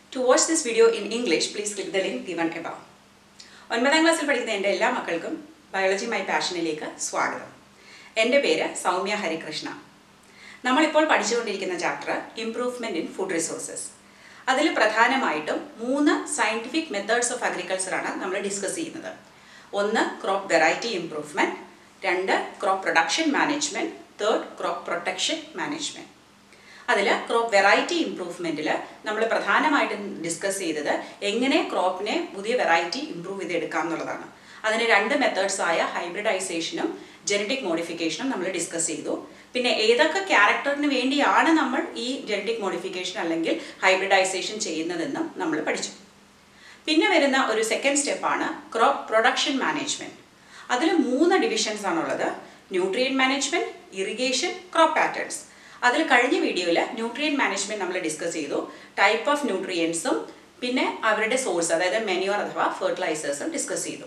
To watch this video in English, please click the link given above. ഒൻപതാം ക്ലാസ്സിൽ പഠിക്കുന്ന എൻ്റെ എല്ലാ മക്കൾക്കും ബയോളജി മൈ പാഷനിലേക്ക് സ്വാഗതം എൻ്റെ പേര് സൗമ്യ ഹരികൃഷ്ണ നമ്മളിപ്പോൾ പഠിച്ചുകൊണ്ടിരിക്കുന്ന chapter improvement in food resources അതിൽ പ്രധാനമായിട്ടും മൂന്ന് സയൻറ്റിഫിക് മെത്തേഡ്സ് ഓഫ് അഗ്രികൾച്ചറാണ് നമ്മൾ ഡിസ്കസ് ചെയ്യുന്നത് ഒന്ന് ക്രോപ്പ് വെറൈറ്റി ഇംപ്രൂവ്മെൻറ്റ് രണ്ട് crop production management third crop protection management അതിൽ ക്രോപ്പ് വെറൈറ്റി ഇംപ്രൂവ്മെൻറ്റിൽ നമ്മൾ പ്രധാനമായിട്ടും ഡിസ്കസ് ചെയ്തത് എങ്ങനെ ക്രോപ്പിനെ പുതിയ വെറൈറ്റി ഇംപ്രൂവ് ചെയ്തെടുക്കാം എന്നുള്ളതാണ് അതിന് രണ്ട് മെത്തേഡ്സ് ആയ ഹൈബ്രിഡൈസേഷനും ജനറ്റിക് മോഡിഫിക്കേഷനും നമ്മൾ ഡിസ്കസ് ചെയ്തു പിന്നെ ഏതൊക്കെ ക്യാരക്ടറിന് വേണ്ടിയാണ് നമ്മൾ ഈ ജനറ്റിക് മോഡിഫിക്കേഷൻ അല്ലെങ്കിൽ ഹൈബ്രിഡൈസേഷൻ ചെയ്യുന്നതെന്നും നമ്മൾ പഠിച്ചു പിന്നെ വരുന്ന ഒരു സെക്കൻഡ് സ്റ്റെപ്പാണ് ക്രോപ്പ് പ്രൊഡക്ഷൻ മാനേജ്മെൻറ്റ് അതിൽ മൂന്ന് ഡിവിഷൻസ് ആണുള്ളത് nutrient management irrigation crop patterns അതിൽ കഴിഞ്ഞ വീഡിയോയിൽ ന്യൂട്രിയൻ മാനേജ്മെൻറ്റ് നമ്മൾ ഡിസ്കസ് ചെയ്തു ടൈപ്പ് ഓഫ് ന്യൂട്രിയൻസും പിന്നെ അവരുടെ സോഴ്സ് അതായത് മെനുവർ അഥവാ ഫെർട്ടിലൈസേഴ്സും ഡിസ്കസ് ചെയ്തു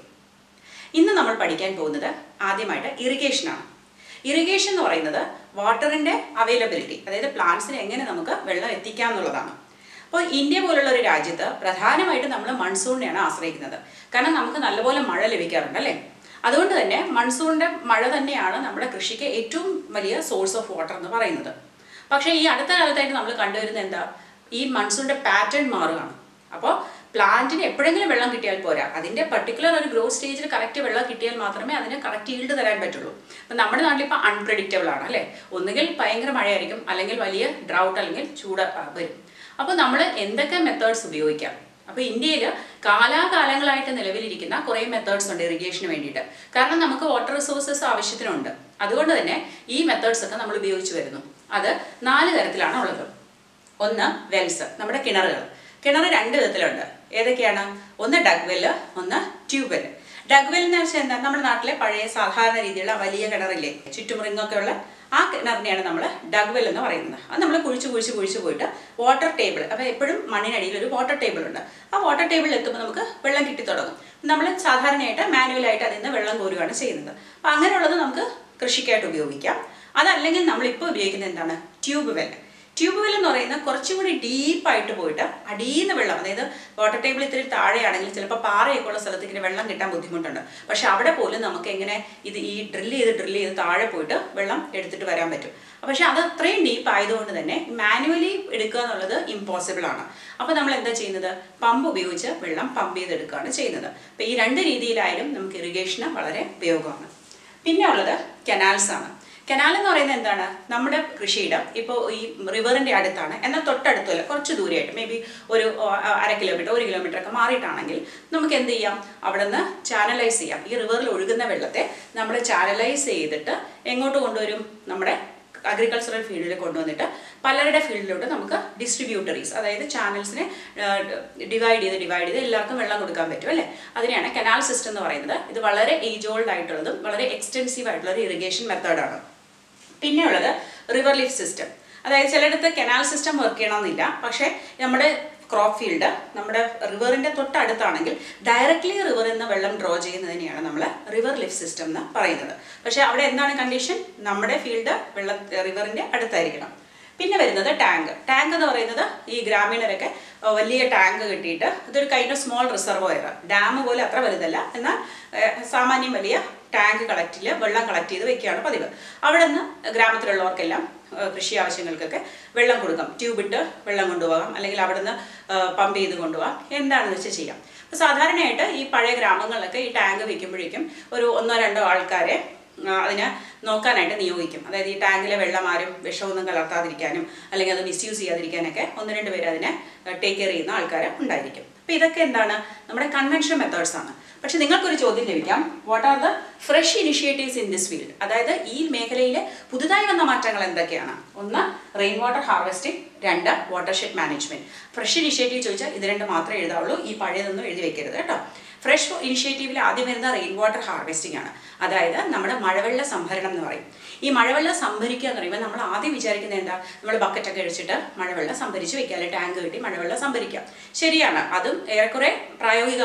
ഇന്ന് നമ്മൾ പഠിക്കാൻ പോകുന്നത് ആദ്യമായിട്ട് ഇറിഗേഷനാണ് ഇറിഗേഷൻ എന്ന് പറയുന്നത് വാട്ടറിൻ്റെ അവൈലബിലിറ്റി അതായത് പ്ലാന്റ്സിന് എങ്ങനെ നമുക്ക് വെള്ളം എത്തിക്കാം എന്നുള്ളതാണ് അപ്പോൾ ഇന്ത്യ പോലുള്ള ഒരു രാജ്യത്ത് പ്രധാനമായിട്ടും നമ്മൾ മൺസൂണിനെയാണ് ആശ്രയിക്കുന്നത് കാരണം നമുക്ക് നല്ലപോലെ മഴ ലഭിക്കാറുണ്ട് അല്ലേ അതുകൊണ്ട് തന്നെ മൺസൂണിൻ്റെ മഴ തന്നെയാണ് നമ്മുടെ കൃഷിക്ക് ഏറ്റവും വലിയ സോഴ്സ് ഓഫ് വാട്ടർ എന്ന് പറയുന്നത് പക്ഷേ ഈ അടുത്ത കാലത്തായിട്ട് നമ്മൾ കണ്ടുവരുന്നത് എന്താ ഈ മൺസൂണിൻ്റെ പാറ്റേൺ മാറുകയാണ് അപ്പോൾ പ്ലാന്റിന് എപ്പോഴെങ്കിലും വെള്ളം കിട്ടിയാൽ പോരാ അതിൻ്റെ പർട്ടിക്കുലർ ഒരു ഗ്രോത്ത് സ്റ്റേജിൽ കറക്റ്റ് വെള്ളം കിട്ടിയാൽ മാത്രമേ അതിന് കറക്റ്റ് ഈൽഡ് തരാൻ പറ്റുള്ളൂ അപ്പം നമ്മുടെ നാട്ടിൽ ഇപ്പോൾ അൺപ്രഡിക്റ്റബിൾ ആണ് അല്ലേ ഒന്നുകിൽ ഭയങ്കര മഴയായിരിക്കും അല്ലെങ്കിൽ വലിയ ഡ്രൗട്ട് അല്ലെങ്കിൽ ചൂട് ആ, വരും അപ്പോൾ നമ്മൾ എന്തൊക്കെ മെത്തേഡ്സ് ഉപയോഗിക്കാം അപ്പോൾ ഇന്ത്യയിൽ കാലാകാലങ്ങളായിട്ട് നിലവിലിരിക്കുന്ന കുറേ മെത്തേഡ്സ് ഉണ്ട് ഇറിഗേഷന് വേണ്ടിയിട്ട് കാരണം നമുക്ക് വാട്ടർ റിസോഴ്സസ് ആവശ്യത്തിനുണ്ട് അതുകൊണ്ട് തന്നെ ഈ മെത്തേഡ്സ് ഒക്കെ നമ്മൾ ഉപയോഗിച്ച് വരുന്നു അത് നാല് തരത്തിലാണ് ഉള്ളത് ഒന്ന് വെൽസ് നമ്മുടെ കിണറുകൾ കിണർ രണ്ട് വിധത്തിലുണ്ട് ഏതൊക്കെയാണ് ഒന്ന് ഡഗ്വെല് ഒന്ന് ട്യൂബെൽ ഡഗ്വെൽ എന്ന് വെച്ചാൽ എന്താ നമ്മുടെ നാട്ടിലെ പഴയ സാധാരണ രീതിയിലുള്ള വലിയ കിണറില്ലേ ചുറ്റും റിങ്ങൊക്കെ ഉള്ള ആ കിണറിനെയാണ് നമ്മൾ ഡഗ്വെൽ എന്ന് പറയുന്നത് അത് നമ്മൾ കുഴിച്ച് കുഴിച്ച് കുഴിച്ച് പോയിട്ട് വാട്ടർ ടേബിൾ അപ്പോൾ എപ്പോഴും മണ്ണിനടിയിൽ ഒരു വാട്ടർ ടേബിൾ ഉണ്ട് ആ വാട്ടർ ടേബിളിൽ എത്തുമ്പോൾ നമുക്ക് വെള്ളം കിട്ടി തുടങ്ങും നമ്മൾ സാധാരണയായിട്ട് മാനുവലായിട്ട് അതിൽ നിന്ന് വെള്ളം കോരുകയാണ് ചെയ്യുന്നത് അപ്പോൾ അങ്ങനെയുള്ളത് നമുക്ക് കൃഷിക്കായിട്ട് ഉപയോഗിക്കാം അതല്ലെങ്കിൽ നമ്മളിപ്പോൾ ഉപയോഗിക്കുന്നത് എന്താണ് ട്യൂബ് വെൽ ട്യൂബ് വെൽ എന്ന് പറയുന്നത് കുറച്ചും കൂടി ഡീപ്പായിട്ട് പോയിട്ട് അടിയിൽ നിന്ന് വെള്ളം അതായത് വാട്ടർ ടേബിൾ ഇത്തിരി താഴെയാണെങ്കിൽ ചിലപ്പോൾ പാറയൊക്കെ ഉള്ള സ്ഥലത്ത് ഇങ്ങനെ വെള്ളം കിട്ടാൻ ബുദ്ധിമുട്ടുണ്ട് പക്ഷെ അവിടെ പോലും നമുക്ക് എങ്ങനെ ഇത് ഈ ഡ്രില്ല് ചെയ്ത് ഡ്രില്ല് ചെയ്ത് താഴെ പോയിട്ട് വെള്ളം എടുത്തിട്ട് വരാൻ പറ്റും പക്ഷെ അത് അത്രയും ഡീപ്പ് ആയതുകൊണ്ട് തന്നെ മാനുവലി എടുക്കുക എന്നുള്ളത് ഇമ്പോസിബിൾ ആണ് അപ്പോൾ നമ്മൾ എന്താ ചെയ്യുന്നത് പമ്പ് ഉപയോഗിച്ച് വെള്ളം പമ്പ് ചെയ്തെടുക്കുകയാണ് ചെയ്യുന്നത് അപ്പോൾ ഈ രണ്ട് രീതിയിലായാലും നമുക്ക് ഇറിഗേഷന് വളരെ ഉപയോഗമാണ് പിന്നെ ഉള്ളത് കനാൽസ് ആണ് കനാൽ എന്ന് പറയുന്നത് എന്താണ് നമ്മുടെ കൃഷിയിടം ഇപ്പോൾ ഈ റിവറിൻ്റെ അടുത്താണ് എന്നാൽ തൊട്ടടുത്തല്ല കുറച്ച് ദൂരെയായിട്ട് മേ ബി ഒരു ആ, അര കിലോമീറ്റർ ഒരു കിലോമീറ്റർ ഒക്കെ മാറിയിട്ടാണെങ്കിൽ നമുക്ക് എന്ത് ചെയ്യാം അവിടെ നിന്ന് ചാനലൈസ് ചെയ്യാം ഈ റിവറിൽ ഒഴുകുന്ന വെള്ളത്തെ നമ്മൾ ചാനലൈസ് ചെയ്തിട്ട് എങ്ങോട്ട് കൊണ്ടുവരും നമ്മുടെ അഗ്രികൾച്ചറൽ ഫീൽഡിൽ കൊണ്ടുവന്നിട്ട് പലരുടെ ഫീൽഡിലോട്ട് നമുക്ക് ഡിസ്ട്രിബ്യൂട്ടറീസ് അതായത് ചാനൽസിനെ ഡിവൈഡ് ചെയ്ത് ഡിവൈഡ് ചെയ്ത് എല്ലാവർക്കും വെള്ളം കൊടുക്കാൻ പറ്റും അല്ലേ അതിനെയാണ് കനാൽ സിസ്റ്റം എന്ന് പറയുന്നത് ഇത് വളരെ ഏജ് ഓൾഡ് ആയിട്ടുള്ളതും വളരെ എക്സ്റ്റെൻസീവ് ആയിട്ടുള്ള ഒരു ഇറിഗേഷൻ മെത്തേഡാണ് പിന്നെ ഉള്ളത് റിവർ ലിഫ് സിസ്റ്റം അതായത് ചിലയിടത്ത് കനാൽ സിസ്റ്റം വർക്ക് ചെയ്യണമെന്നില്ല പക്ഷേ നമ്മുടെ ക്രോപ്പ് ഫീൽഡ് നമ്മുടെ റിവറിൻ്റെ തൊട്ടടുത്താണെങ്കിൽ ഡയറക്റ്റ്ലി റിവറിൽ നിന്ന് വെള്ളം ഡ്രോ ചെയ്യുന്നതിനെയാണ് നമ്മൾ റിവർ ലിഫ് സിസ്റ്റം എന്ന് പറയുന്നത് പക്ഷേ അവിടെ എന്താണ് കണ്ടീഷൻ നമ്മുടെ ഫീൽഡ് വെള്ള റിവറിൻ്റെ അടുത്തായിരിക്കണം പിന്നെ വരുന്നത് ടാങ്ക് ടാങ്ക് എന്ന് പറയുന്നത് ഈ ഗ്രാമീണരൊക്കെ അഹ് വലിയ ടാങ്ക് കെട്ടിയിട്ട് ഇതൊരു kind of small reservoir dam പോലെ അത്ര വലുതല്ല എന്നാൽ ഏഹ്, സാമാന്യം വലിയ ടാങ്ക് കളക്റ്റിൽ വെള്ളം കളക്ട് ചെയ്ത് വെക്കുകയാണ് പതിവ് അവിടെ നിന്ന് ഗ്രാമത്തിലുള്ളവർക്കെല്ലാം ഏഹ്, കൃഷി ആവശ്യങ്ങൾക്കൊക്കെ വെള്ളം കൊടുക്കാം ട്യൂബിട്ട് വെള്ളം കൊണ്ടുപോകാം അല്ലെങ്കിൽ അവിടെ നിന്ന് പമ്പ് ചെയ്ത് കൊണ്ടുപോകാം എന്താണെന്ന് വെച്ചാൽ ചെയ്യാം അപ്പോൾ സാധാരണയായിട്ട് ഈ പഴയ ഗ്രാമങ്ങളിലൊക്കെ ഈ ടാങ്ക് വെക്കുമ്പോഴേക്കും ഒരു ഒന്നോ രണ്ടോ ആൾക്കാരെ ആ, അതിനെ നോക്കാനായിട്ട് നിയോഗിക്കും അതായത് ഈ ടാങ്കിലെ വെള്ളം ആരും വിഷമൊന്നും കലർത്താതിരിക്കാനും അല്ലെങ്കിൽ അത് മിസ്യൂസ് ചെയ്യാതിരിക്കാനൊക്കെ ഒന്ന് രണ്ട് പേര് അതിനെ ടേക്ക് കെയർ ചെയ്യുന്ന ആൾക്കാർ ഉണ്ടായിരിക്കും അപ്പോൾ ഇതൊക്കെ എന്താണ് നമ്മുടെ കൺവെൻഷൻ മെത്തേഡ്സ് ആണ് പക്ഷെ നിങ്ങൾക്കൊരു ചോദ്യം ലഭിക്കാം what are the fresh initiatives in this field അതായത് ഈ മേഖലയിൽ പുതുതായി വന്ന മാറ്റങ്ങൾ എന്തൊക്കെയാണ് ഒന്ന് റെയിൻ വാട്ടർ ഹാർവെസ്റ്റിംഗ് രണ്ട് watershed management fresh initiative ചോദിച്ചാൽ ഇത് രണ്ട് മാത്രമേ എഴുതാവുള്ളൂ ഈ പഴയതൊന്നും എഴുതി വെക്കരുത് കേട്ടോ ഫ്രഷ് ഇനിഷ്യേറ്റീവിൽ ആദ്യം വരുന്ന റെയിൻ വാട്ടർ ഹാർവെസ്റ്റിംഗ് ആണ് അതായത് നമ്മുടെ മഴവെള്ള സംഭരണം എന്ന് പറയും ഈ മഴവെള്ളം സംഭരിക്കുക എന്ന് പറയുമ്പോൾ നമ്മൾ ആദ്യം വിചാരിക്കുന്നത് എന്താ നമ്മൾ ബക്കറ്റൊക്കെ അടിച്ചിട്ട് മഴവെള്ളം സംഭരിച്ച് വെക്കുക അല്ലെങ്കിൽ ടാങ്ക് കെട്ടി മഴവെള്ളം സംഭരിക്കാം ശരിയാണ് അതും ഏറെക്കുറെ പ്രായോഗികമാണ്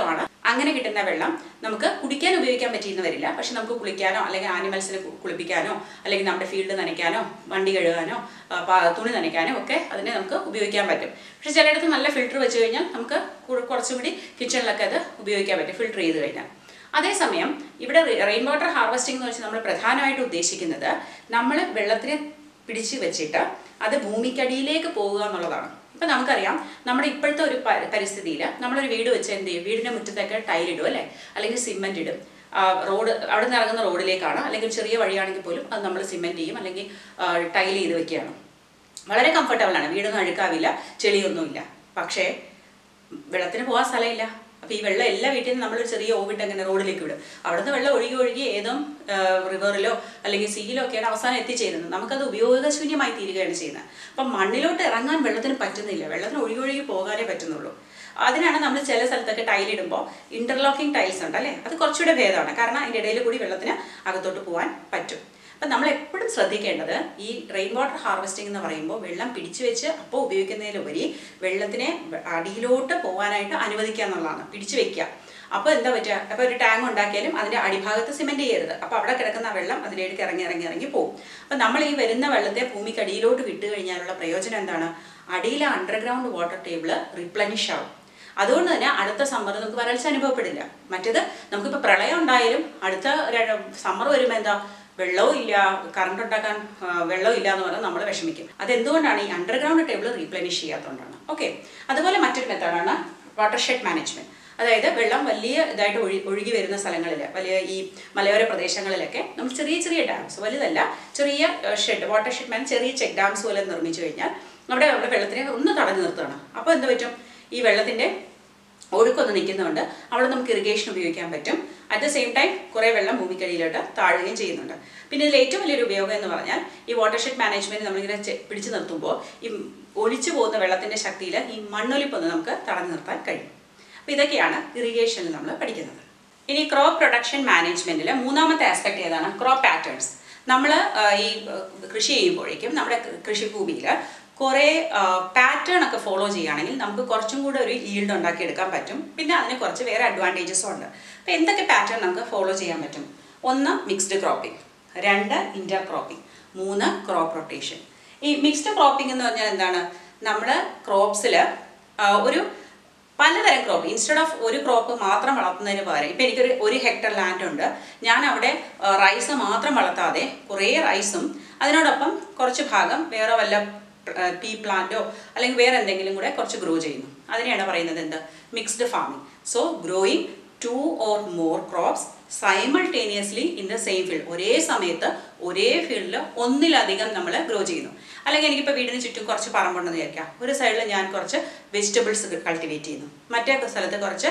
അങ്ങനെ കിട്ടുന്ന വെള്ളം നമുക്ക് കുടിക്കാൻ ഉപയോഗിക്കാൻ പറ്റിയെന്ന് വരില്ല പക്ഷെ നമുക്ക് കുളിക്കാനോ അല്ലെങ്കിൽ ആനിമൽസിനെ കു- കുളിപ്പിക്കാനോ അല്ലെങ്കിൽ നമ്മുടെ ഫീൽഡ് നനയ്ക്കാനോ വണ്ടി കഴുകാനോ ആ, പാ- തുണി നനയ്ക്കാനോ ഒക്കെ അതിനെ നമുക്ക് ഉപയോഗിക്കാൻ പറ്റും പക്ഷെ ചിലയിടത്ത് നല്ല ഫിൽറ്റർ വെച്ച് കഴിഞ്ഞാൽ നമുക്ക് കു- കുറച്ചുകൂടി കിച്ചണിലൊക്കെ അത് ഉപയോഗിക്കാൻ പറ്റും ഫിൽറ്റർ ചെയ്ത് കഴിഞ്ഞാൽ അതേസമയം ഇവിടെ റെയിൻ വാട്ടർ ഹാർവെസ്റ്റിംഗ് എന്ന് വെച്ചാൽ നമ്മൾ പ്രധാനമായിട്ട് ഉദ്ദേശിക്കുന്നത് നമ്മൾ വെള്ളത്തിനെ പിടിച്ചു വെച്ചിട്ട് അത് ഭൂമിക്കടിയിലേക്ക് പോകുക എന്നുള്ളതാണ് ഇപ്പം നമുക്കറിയാം നമ്മുടെ ഇപ്പോഴത്തെ ഒരു പരിസ്ഥിതിയിൽ നമ്മളൊരു വീട് വെച്ച് എന്ത് ചെയ്യും വീടിൻ്റെ മുറ്റത്തൊക്കെ ടൈലിടും അല്ലേ അല്ലെങ്കിൽ സിമെൻ്റ് ഇടും ആ, റോഡ് അവിടെ നിന്ന് ഇറങ്ങുന്ന റോഡിലേക്കാണ് അല്ലെങ്കിൽ ചെറിയ വഴിയാണെങ്കിൽ പോലും അത് നമ്മൾ സിമെൻറ്റ് ചെയ്യും അല്ലെങ്കിൽ ടൈൽ ചെയ്ത് വെക്കുകയാണ് വളരെ കംഫർട്ടബിൾ ആണ് വീടൊന്നും അഴുക്കാവില്ല ചെളിയൊന്നുമില്ല പക്ഷേ വെള്ളത്തിന് പോകാൻ സ്ഥലമില്ല അപ്പോൾ ഈ വെള്ളം എല്ലാ വീട്ടിൽ നിന്നും നമ്മളൊരു ചെറിയ ഓവിട്ട് അങ്ങനെ റോഡിലേക്ക് വിടും അവിടുന്ന് വെള്ളം ഒഴുകി ഒഴുകി ഏതോ റിവറിലോ അല്ലെങ്കിൽ സീയിലോ ഒക്കെയാണ് അവസാനം എത്തിച്ചേരുന്നത് നമുക്കത് ഉപയോഗശൂന്യമായി തീരുകയാണ് ചെയ്യുന്നത് അപ്പം മണ്ണിലോട്ട് ഇറങ്ങാൻ വെള്ളത്തിന് പറ്റുന്നില്ല വെള്ളത്തിന് ഒഴുകി ഒഴുകി പോകാനേ പറ്റുന്നുള്ളൂ അതിനാണ് നമ്മൾ ചില സ്ഥലത്തൊക്കെ ടൈലിടുമ്പോൾ ഇന്റർലോക്കിംഗ് ടൈൽസ് ഉണ്ട് അല്ലേ അത് കുറച്ചുകൂടെ ഭേദമാണ് കാരണം അതിൻ്റെ ഇടയിൽ കൂടി വെള്ളത്തിന് അകത്തോട്ട് പോകാൻ പറ്റും അപ്പം നമ്മൾ എപ്പോഴും ശ്രദ്ധിക്കേണ്ടത് ഈ റെയിൻ വാട്ടർ ഹാർവെസ്റ്റിംഗ് എന്ന് പറയുമ്പോൾ വെള്ളം പിടിച്ചു വെച്ച് അപ്പോൾ ഉപയോഗിക്കുന്നതിലുപരി വെള്ളത്തിനെ വ- അടിയിലോട്ട് പോകാനായിട്ട് അനുവദിക്കുക എന്നുള്ളതാണ് പിടിച്ചു വെക്കുക അപ്പോൾ എന്താ പറ്റുക അപ്പോൾ ഒരു ടാങ്ക് ഉണ്ടാക്കിയാലും അതിൻ്റെ അടിഭാഗത്ത് സിമെൻറ്റ് ചെയ്യരുത് അപ്പോൾ അവിടെ കിടക്കുന്ന വെള്ളം അതിലേക്ക് ഇറങ്ങി ഇറങ്ങി ഇറങ്ങി പോകും അപ്പം നമ്മൾ ഈ വരുന്ന വെള്ളത്തെ ഭൂമിക്ക് അടിയിലോട്ട് വിട്ട് കഴിഞ്ഞാലുള്ള പ്രയോജനം എന്താണ് അടിയിലെ അണ്ടർഗ്രൗണ്ട് വാട്ടർ ടേബിൾ റിപ്ലനിഷ് ആവും അതുകൊണ്ട് തന്നെ അടുത്ത സമ്മർ നമുക്ക് വരൾച്ച അനുഭവപ്പെടില്ല മറ്റേത് നമുക്കിപ്പോൾ പ്രളയം ഉണ്ടായാലും അടുത്ത സമ്മർ വരുമ്പോൾ എന്താ വെള്ളവും ഇല്ല കറണ്ട് ഉണ്ടാക്കാൻ ആ, വെള്ളവും ഇല്ല എന്ന് പറഞ്ഞാൽ നമ്മൾ വിഷമിക്കും അതെന്തുകൊണ്ടാണ് ഈ അണ്ടർഗ്രൗണ്ട് ടേബിൾ റീപ്ലനിഷ് ചെയ്യാത്തതുകൊണ്ടാണ് ഓക്കെ അതുപോലെ മറ്റൊരു മെത്തേഡാണ് വാട്ടർ ഷെഡ് മാനേജ്മെന്റ് അതായത് വെള്ളം വലിയ ഇതായിട്ട് ഒഴി ഒഴുകി വരുന്ന സ്ഥലങ്ങളിൽ വലിയ ഈ മലയോര പ്രദേശങ്ങളിലൊക്കെ നമ്മൾ ചെറിയ ചെറിയ ഡാംസ് വലുതല്ല ചെറിയ ഷെഡ് വാട്ടർ ഷെഡ് മാൻ ചെറിയ ചെക്ക് ഡാംസ് പോലെ നിർമ്മിച്ചു കഴിഞ്ഞാൽ നമ്മുടെ നമ്മുടെ വെള്ളത്തിനെ ഒന്ന് തടഞ്ഞു നിർത്തുകയാണ് അപ്പോൾ എന്ത് പറ്റും ഈ വെള്ളത്തിൻ്റെ ഒഴുക്കൊന്ന് നിൽക്കുന്നുണ്ട് അവിടെ നമുക്ക് ഇറിഗേഷൻ ഉപയോഗിക്കാൻ പറ്റും അറ്റ് ദ സെയിം ടൈം കുറേ വെള്ളം ഭൂമിക്കടിയിലോട്ട് താഴുകയും ചെയ്യുന്നുണ്ട് പിന്നെ ഇതിൽ ഏറ്റവും വലിയൊരു ഉപയോഗം എന്ന് പറഞ്ഞാൽ ഈ വാട്ടർ ഷെഡ് മാനേജ്മെന്റ് നമ്മളിങ്ങനെ ചെ- പിടിച്ചു നിർത്തുമ്പോൾ ഈ ഒലിച്ചു പോകുന്ന വെള്ളത്തിന്റെ ശക്തിയിൽ ഈ മണ്ണൊലിപ്പൊന്ന് നമുക്ക് തടഞ്ഞു നിർത്താൻ കഴിയും അപ്പോൾ ഇതൊക്കെയാണ് ഇറിഗേഷനിൽ നമ്മൾ പഠിക്കുന്നത് ഇനി ക്രോപ്പ് പ്രൊഡക്ഷൻ മാനേജ്മെന്റിൽ മൂന്നാമത്തെ ആസ്പെക്ട് ഏതാണ് ക്രോപ്പ് പാറ്റേൺസ് നമ്മൾ ഈ ആ, കൃഷി ചെയ്യുമ്പോഴേക്കും നമ്മുടെ കൃ- കൃഷിഭൂമിയിൽ കുറേ പാറ്റേൺ ഒക്കെ ഫോളോ ചെയ്യുകയാണെങ്കിൽ നമുക്ക് കുറച്ചും കൂടെ ഒരു ഈൽഡ് ഉണ്ടാക്കിയെടുക്കാൻ പറ്റും പിന്നെ അതിന് കുറച്ച് വേറെ അഡ്വാൻറ്റേജസും ഉണ്ട് അപ്പോൾ എന്തൊക്കെ പാറ്റേൺ നമുക്ക് ഫോളോ ചെയ്യാൻ പറ്റും ഒന്ന് മിക്സ്ഡ് ക്രോപ്പിംഗ് രണ്ട് ഇന്റർ ക്രോപ്പിംഗ് മൂന്ന് ക്രോപ്പ് റൊട്ടേഷൻ ഈ മിക്സ്ഡ് ക്രോപ്പിംഗ് എന്ന് പറഞ്ഞാൽ എന്താണ് നമ്മുടെ ക്രോപ്സിൽ ഒരു പലതരം ക്രോപ്പ് ഇൻസ്റ്റെഡ് ഓഫ് ഒരു ക്രോപ്പ് മാത്രം വളർത്തുന്നതിന് പകരം ഇപ്പം എനിക്കൊരു ഒരു ഹെക്ടർ ലാൻഡ് ഉണ്ട് ഞാൻ അവിടെ റൈസ് മാത്രം വളർത്താതെ കുറേ റൈസും അതിനോടൊപ്പം കുറച്ച് ഭാഗം വേറെ വല്ല പീ പ്ലാന്റോ അല്ലെങ്കിൽ വേറെ എന്തെങ്കിലും കൂടെ കുറച്ച് ഗ്രോ ചെയ്യുന്നു അതിനെയാണ് പറയുന്നത് എന്ത് mixed farming so growing two or more crops simultaneously in the same field ഒരേ സമയത്ത് ഒരേ ഫീൽഡിൽ ഒന്നിലധികം നമ്മൾ ഗ്രോ ചെയ്യുന്നു അല്ലെങ്കിൽ എനിക്കിപ്പോൾ വീടിന് ചുറ്റും കുറച്ച് പറമ്പുണ്ടെന്ന് വിചാരിക്കാം ഒരു സൈഡിൽ ഞാൻ കുറച്ച് വെജിറ്റബിൾസ് കൾട്ടിവേറ്റ് ചെയ്യുന്നു മറ്റേ സ്ഥലത്ത് കുറച്ച്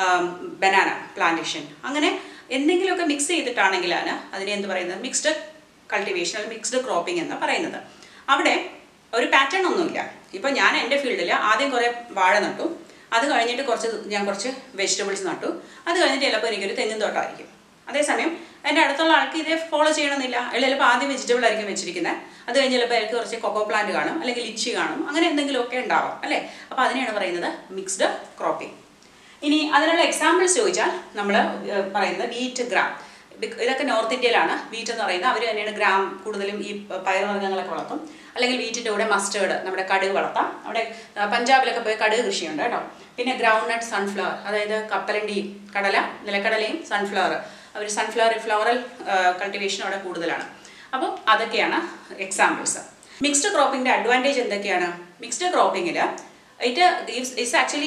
ബനാന പ്ലാന്റേഷൻ അങ്ങനെ എന്തെങ്കിലുമൊക്കെ മിക്സ് ചെയ്തിട്ടാണെങ്കിലാണ് അതിനെ എന്ത് പറയുന്നത് മിക്സ്ഡ് കൾട്ടിവേഷൻ അല്ലെങ്കിൽ മിക്സ്ഡ് ക്രോപ്പിംഗ് എന്ന് പറയുന്നത് അവിടെ ഒരു പാറ്റേൺ ഒന്നുമില്ല ഇപ്പോൾ ഞാൻ എൻ്റെ ഫീൽഡിൽ ആദ്യം കുറേ വാഴ നട്ടു അത് കഴിഞ്ഞിട്ട് കുറച്ച് ഞാൻ കുറച്ച് വെജിറ്റബിൾസ് നട്ടു അത് കഴിഞ്ഞിട്ട് ചിലപ്പോൾ എനിക്കൊരു തെങ്ങിൻ തോട്ടമായിരിക്കും അതേസമയം എൻ്റെ അടുത്തുള്ള ആൾക്ക് ഇതേ ഫോളോ ചെയ്യണമെന്നില്ല അയാൾ ചിലപ്പോൾ ആദ്യം വെജിറ്റബിൾ ആയിരിക്കും വെച്ചിരിക്കുന്നത് അത് കഴിഞ്ഞ് ചിലപ്പോൾ അയാൾക്ക് കുറച്ച് കൊക്കോ പ്ലാന്റ് കാണും അല്ലെങ്കിൽ ലിച്ചി കാണും അങ്ങനെ എന്തെങ്കിലുമൊക്കെ ഉണ്ടാവാം അല്ലേ അപ്പോൾ അതിനെയാണ് പറയുന്നത് മിക്സ്ഡ് ക്രോപ്പിംഗ് ഇനി അതിനുള്ള എക്സാമ്പിൾസ് ചോദിച്ചാൽ നമ്മൾ പറയുന്നത് വീറ്റ് ഗ്രാം ബിക്- ഇതൊക്കെ നോർത്ത് ഇന്ത്യയിലാണ് വീറ്റ് എന്ന് പറയുന്നത് അവർ തന്നെയാണ് ഗ്രാം കൂടുതലും ഈ പ- പയറുവർഗ്ഗങ്ങളൊക്കെ വളർത്തും അല്ലെങ്കിൽ വീറ്റിൻ്റെ കൂടെ മസ്റ്റേർഡ് നമ്മുടെ കടുക് വളർത്താം അവിടെ ആ, പഞ്ചാബിലൊക്കെ പോയി കടുക് കൃഷിയുണ്ട് കേട്ടോ പിന്നെ ഗ്രൗണ്ട് നട്ട് സൺഫ്ലവർ അതായത് കപ്പലണ്ടി കടല നിലക്കടലയും സൺഫ്ലവർ അവർ സൺഫ്ലവർ ഫ്ലവറൽ കൾട്ടിവേഷൻ അവിടെ കൂടുതലാണ് അപ്പം അതൊക്കെയാണ് എക്സാമ്പിൾസ് മിക്സ്ഡ് ക്രോപ്പിംഗിൻ്റെ അഡ്വാൻറ്റേജ് എന്തൊക്കെയാണ് മിക്സ്ഡ് ക്രോപ്പിങ്ങിൽ it it's actually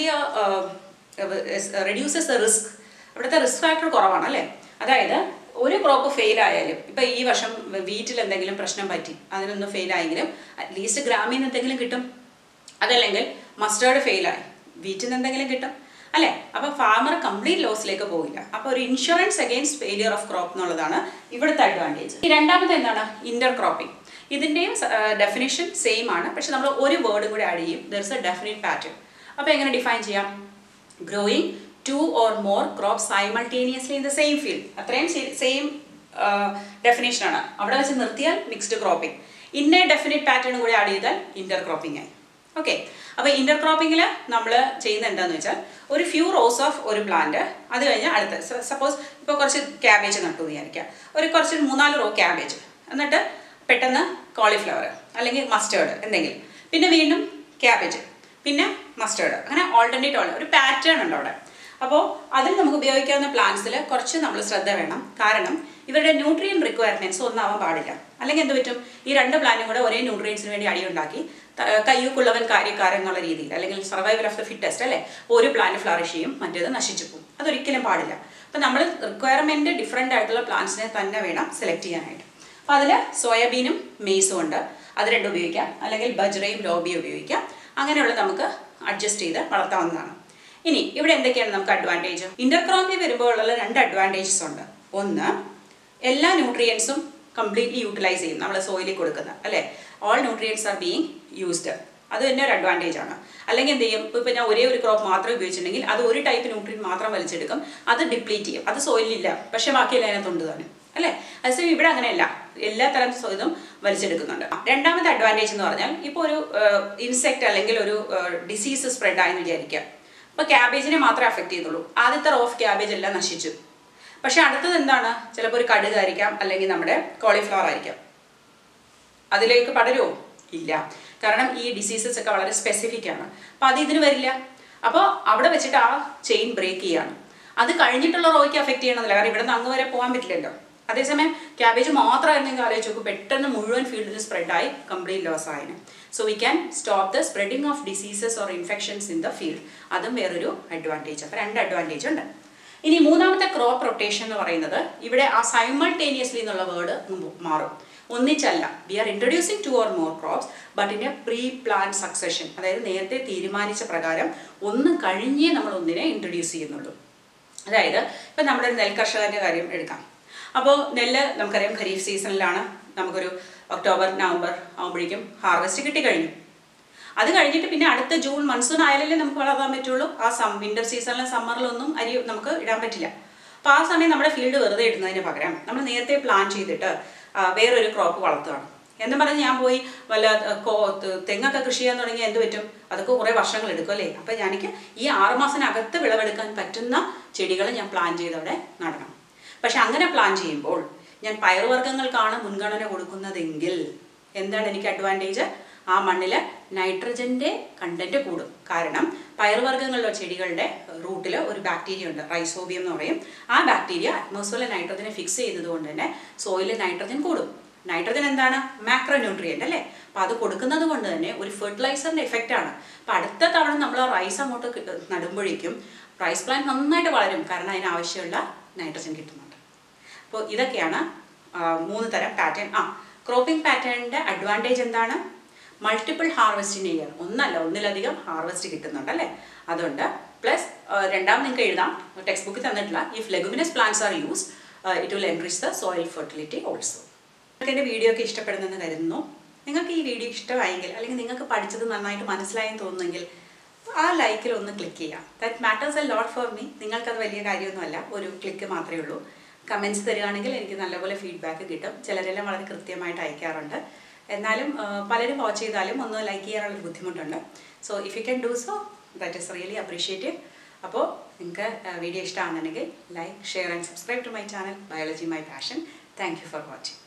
reduces the risk ഇവിടുത്തെ റിസ്ക് ഫാക്ടർ കുറവാണ് അല്ലേ അതായത് ഒരു ക്രോപ്പ് ഫെയിൽ ആയാലും ഇപ്പം ഈ വർഷം വീട്ടിൽ എന്തെങ്കിലും പ്രശ്നം പറ്റി അതിനൊന്ന് ഫെയിൽ ആയെങ്കിലും അറ്റ്ലീസ്റ്റ് ഗ്രാമീణ എന്തെങ്കിലും കിട്ടും അതല്ലെങ്കിൽ മസ്റ്റേർഡ് ഫെയിലായി വീട്ടിൽ നിന്ന് എന്തെങ്കിലും കിട്ടും അല്ലേ അപ്പോൾ ഫാമർ കംപ്ലീറ്റ് ലോസിലേക്ക് പോകില്ല അപ്പോൾ ഒരു insurance against failure of crop എന്നുള്ളതാണ് ഇവിടുത്തെ അഡ്വാൻറ്റേജ് ഈ രണ്ടാമത്തെ എന്താണ് ഇന്റർ ക്രോപ്പിംഗ് ഇതിൻ്റെയും ഡെഫിനേഷൻ സെയിം ആണ് പക്ഷെ നമ്മൾ ഒരു വേർഡും കൂടി ആഡ് ചെയ്യും there is a definite pattern അപ്പോൾ എങ്ങനെ ഡിഫൈൻ ചെയ്യാം growing two or more crop simultaneously in the same field അത്രയും സെയിം ഡെഫിനേഷനാണ് അവിടെ വെച്ച് നിർത്തിയാൽ മിക്സ്ഡ് ക്രോപ്പിംഗ് ഇന്ന ഡെഫിനിറ്റ് പാറ്റേൺ കൂടി ആഡ് ചെയ്താൽ ഇന്റർ ക്രോപ്പിംഗ് ആയി ഓക്കെ അപ്പോൾ ഇന്റർക്രോപ്പിംഗിൽ നമ്മൾ ചെയ്യുന്ന എന്താണെന്ന് വെച്ചാൽ ഒരു ഫ്യൂ റോസ് ഓഫ് ഒരു പ്ലാന്റ് അത് കഴിഞ്ഞ് അടുത്ത സപ്പോസ് ഇപ്പോൾ കുറച്ച് ക്യാബേജ് നട്ടു എന്ന് വിചാരിക്കാം ഒരു കുറച്ച് മൂന്നാല് റോ ക്യാബേജ് എന്നിട്ട് പെട്ടെന്ന് കോളിഫ്ലവർ അല്ലെങ്കിൽ മസ്റ്റേർഡ് എന്തെങ്കിലും പിന്നെ വീണ്ടും ക്യാബേജ് പിന്നെ മസ്റ്റേർഡ് അങ്ങനെ ഓൾട്ടർനേറ്റ് ഉള്ള ഒരു പാറ്റേൺ ഉണ്ട് അവിടെ അപ്പോൾ അതിൽ നമുക്ക് ഉപയോഗിക്കാവുന്ന പ്ലാന്റ്സിൽ കുറച്ച് നമ്മൾ ശ്രദ്ധ വേണം കാരണം ഇവരുടെ ന്യൂട്രിയൻ റിക്വയർമെന്റ്സ് ഒന്നാവാൻ പാടില്ല അല്ലെങ്കിൽ എന്ത് പറ്റും ഈ രണ്ട് പ്ലാന്റും കൂടെ ഒരേ ന്യൂട്രിയൻസിന് വേണ്ടി അടിയുണ്ടാക്കി ത- കയ്യൂക്കുള്ളവൻ കാര്യക്കാരൻ എന്നുള്ള രീതിയിൽ അല്ലെങ്കിൽ സർവൈവൽ ഓഫ് ദ ഫിറ്റസ്റ്റ് അല്ലേ ഒരു പ്ലാന്റ് ഫ്ലറിഷ് ചെയ്യും മറ്റേത് നശിച്ചു പോകും അതൊരിക്കലും പാടില്ല അപ്പം നമ്മൾ റിക്വയർമെന്റ് ഡിഫറെൻ്റ് ആയിട്ടുള്ള പ്ലാന്റ്സിനെ തന്നെ വേണം സെലക്ട് ചെയ്യാനായിട്ട് അപ്പം അതിൽ സോയാബീനും മെയ്സും ഉണ്ട് അത് രണ്ടും ഉപയോഗിക്കാം അല്ലെങ്കിൽ ബജ്രയും ലോബിയും ഉപയോഗിക്കാം അങ്ങനെയുള്ള നമുക്ക് അഡ്ജസ്റ്റ് ചെയ്ത് വളർത്താവുന്നതാണ് ഇനി ഇവിടെ എന്തൊക്കെയാണ് നമുക്ക് അഡ്വാൻറ്റേജ് ഇന്റർക്രോപ്പി വരുമ്പോൾ ഉള്ള രണ്ട് അഡ്വാൻറ്റേജസ് ഉണ്ട് ഒന്ന് എല്ലാ ന്യൂട്രിയൻസും കംപ്ലീറ്റ്ലി യൂട്ടിലൈസ് ചെയ്യും നമ്മൾ സോയിലിൽ കൊടുക്കുന്ന അല്ലേ all nutrients are being used അത് തന്നെ ഒരു അഡ്വാൻറ്റേജ് ആണ് അല്ലെങ്കിൽ എന്ത് ചെയ്യും ഇപ്പോൾ ഞാൻ ഒരേ ഒരു ക്രോപ്പ് മാത്രം ഉപയോഗിച്ചിട്ടുണ്ടെങ്കിൽ അത് ഒരു ടൈപ്പ് ന്യൂട്രിയൻ മാത്രം വലിച്ചെടുക്കും അത് ഡിപ്ലീറ്റ് ചെയ്യും അത് സോയിലില്ല പക്ഷേ ബാക്കിയെല്ലാം അതിനകത്തുണ്ട് താനും അല്ലേ അതേസമയം ഇവിടെ അങ്ങനെയല്ല എല്ലാ തരം സോ- ഇതും വലിച്ചെടുക്കുന്നുണ്ട് രണ്ടാമത്തെ അഡ്വാൻറ്റേജ് എന്ന് പറഞ്ഞാൽ ഇപ്പോൾ ഒരു ഇൻസെക്ട് അല്ലെങ്കിൽ ഒരു ഡിസീസ് സ്പ്രെഡ് ആയെന്ന് വിചാരിക്കാം അപ്പോൾ ക്യാബേജിനെ മാത്രമേ അഫക്റ്റ് ചെയ്യുന്നുള്ളൂ ആദ്യത്തെ റോ ഓഫ് ക്യാബേജ് എല്ലാം നശിച്ചു പക്ഷെ അടുത്തത് എന്താണ് ചിലപ്പോൾ ഒരു കടുകായിരിക്കാം അല്ലെങ്കിൽ നമ്മുടെ കോളിഫ്ലവർ ആയിരിക്കാം അതിലേക്ക് പടരുമോ ഇല്ല കാരണം ഈ ഡിസീസസ് ഒക്കെ വളരെ സ്പെസിഫിക് ആണ് അപ്പോൾ അത് ഇതിന് വരില്ല അപ്പോൾ അവിടെ വെച്ചിട്ട് ആ ചെയിൻ ബ്രേക്ക് ചെയ്യാണ് അത് കഴിഞ്ഞിട്ടുള്ള റോയ്ക്ക് അഫക്റ്റ് ചെയ്യണമെന്നില്ല കാരണം ഇവിടെ നിന്ന് അങ്ങ് വരെ പോകാൻ പറ്റില്ലല്ലോ അതേസമയം ക്യാബേജ് മാത്രമായിരുന്നെങ്കിൽ ആലോചിച്ച് നോക്കും പെട്ടെന്ന് മുഴുവൻ ഫീൽഡിൽ സ്പ്രെഡായി കംപ്ലീറ്റ് ലോസ് ആയിന് so we can stop the spreading of diseases or infections in the field അതും വേറൊരു അഡ്വാൻറ്റേജ് അപ്പോൾ രണ്ട് അഡ്വാൻറ്റേജ് ഉണ്ട് ഇനി മൂന്നാമത്തെ ക്രോപ്പ് റൊട്ടേഷൻ എന്ന് പറയുന്നത് ഇവിടെ ആ സൈമൾട്ടേനിയസ്ലി എന്നുള്ള വേർഡ് മാറും ഒന്നിച്ചല്ല we are introducing two or more crops but in a pre plan succession അതായത് നേരത്തെ തീരുമാനിച്ച പ്രകാരം ഒന്ന് കഴിഞ്ഞേ നമ്മൾ ഒന്നിനെ ഇൻട്രൊഡ്യൂസ് ചെയ്യുന്നുള്ളൂ അതായത് ഇപ്പം നമ്മുടെ ഒരു നെൽകർഷകന്റെ കാര്യം എടുക്കാം അപ്പോൾ നെല്ല് നമുക്കറിയാം ഖരീഫ് സീസണിലാണ് നമുക്കൊരു ഒക്ടോബർ നവംബർ ആകുമ്പോഴേക്കും ഹാർവെസ്റ്റ് കിട്ടിക്കഴിഞ്ഞു അത് കഴിഞ്ഞിട്ട് പിന്നെ അടുത്ത ജൂൺ മൺസൂൺ ആയാലല്ലേ നമുക്ക് വളർത്താൻ പറ്റുള്ളൂ ആ സം വിന്റർ സീസണിലും സമ്മറിലൊന്നും അരി നമുക്ക് ഇടാൻ പറ്റില്ല അപ്പോൾ ആ സമയം നമ്മുടെ ഫീൽഡ് വെറുതെ ഇടുന്നതിന് പകരം നമ്മൾ നേരത്തെ പ്ലാൻ ചെയ്തിട്ട് ആ, വേറൊരു ക്രോപ്പ് വളർത്തുകയാണ് എന്നും പറഞ്ഞ് ഞാൻ പോയി വല്ല ആ, കോ- ത- തെങ്ങൊക്കെ കൃഷി ചെയ്യാൻ തുടങ്ങിയാൽ എന്ത് പറ്റും അതൊക്കെ കുറേ വർഷങ്ങൾ എടുക്കും അല്ലേ അപ്പം എനിക്ക് ഈ ആറുമാസത്തിനകത്ത് വിളവെടുക്കാൻ പറ്റുന്ന ചെടികൾ ഞാൻ പ്ലാൻ ചെയ്തവിടെ നടണം പക്ഷെ അങ്ങനെ പ്ലാൻ ചെയ്യുമ്പോൾ ഞാൻ പയറുവർഗ്ഗങ്ങൾക്കാണ് മുൻഗണന കൊടുക്കുന്നതെങ്കിൽ എന്താണ് എനിക്ക് അഡ്വാൻറ്റേജ് ആ മണ്ണിൽ നൈട്രജന്റെ കണ്ടന്റ് കൂടും കാരണം പയറുവർഗ്ഗങ്ങളിലോ ചെടികളുടെ റൂട്ടിൽ ഒരു ബാക്ടീരിയ ഉണ്ട് റൈസോബിയം എന്ന് പറയും ആ ബാക്ടീരിയ അറ്റ്മോസ്ഫിയറിലെ നൈട്രജനെ ഫിക്സ് ചെയ്യുന്നത് കൊണ്ട് തന്നെ സോയിലിൽ നൈട്രജൻ കൂടും നൈട്രജൻ എന്താണ് മാക്രോ ന്യൂട്രിയൻ്റ് അല്ലേ അപ്പം അത് കൊടുക്കുന്നത് കൊണ്ട് തന്നെ ഒരു ഫെർട്ടിലൈസറിൻ്റെ എഫക്റ്റ് ആണ് അപ്പം അടുത്ത തവണ നമ്മൾ ആ റൈസ് അങ്ങോട്ട് കിട്ട- നടുമ്പോഴേക്കും റൈസ് പ്ലാന്റ് നന്നായിട്ട് വളരും കാരണം അതിന് ആവശ്യമുള്ള നൈട്രജൻ കിട്ടുന്നുണ്ട് അപ്പോൾ ഇതൊക്കെയാണ് ആ, മൂന്ന് തരം പാറ്റേൺ ആ ക്രോപ്പിംഗ് പാറ്റേണിൻ്റെ അഡ്വാൻറ്റേജ് എന്താണ് മൾട്ടിപ്പിൾ ഹാർവെസ്റ്റ് ഇൻ ഇയർ ഒന്നല്ല ഒന്നിലധികം ഹാർവെസ്റ്റ് കിട്ടുന്നുണ്ട് അല്ലേ അതുകൊണ്ട് പ്ലസ് രണ്ടാമത് നിങ്ങൾക്ക് എഴുതാം ടെക്സ്റ്റ് ബുക്കിൽ തന്നിട്ടില്ല if leguminous plants are use it will enrich the soil fertility also നിങ്ങൾക്ക് എൻ്റെ വീഡിയോ ഒക്കെ ഇഷ്ടപ്പെടുന്നെന്ന് കരുതുന്നു നിങ്ങൾക്ക് ഈ വീഡിയോ ഇഷ്ടമായെങ്കിൽ അല്ലെങ്കിൽ നിങ്ങൾക്ക് പഠിച്ചത് നന്നായിട്ട് മനസ്സിലായെന്ന് തോന്നുന്നെങ്കിൽ ആ ലൈക്കിൽ ഒന്ന് ക്ലിക്ക് ചെയ്യാം that matters a lot for me നിങ്ങൾക്കത് വലിയ കാര്യമൊന്നുമല്ല ഒരു ക്ലിക്ക് മാത്രമേ ഉള്ളൂ കമൻസ് തരികയാണെങ്കിൽ എനിക്ക് നല്ലപോലെ ഫീഡ്ബാക്ക് കിട്ടും ചിലരെല്ലാം വളരെ കൃത്യമായിട്ട് അയക്കാറുണ്ട് എന്നാലും ആ, പലരും വാച്ച് ചെയ്താലും ഒന്ന് ലൈക്ക് ചെയ്യാനുള്ള ബുദ്ധിമുട്ടുണ്ട് so if you can do so that is really appreciative അപ്പോൾ നിങ്ങൾക്ക് വീഡിയോ ഇഷ്ടമാണെന്നുണ്ടെങ്കിൽ like share and subscribe to my channel biology my passion thank you for watching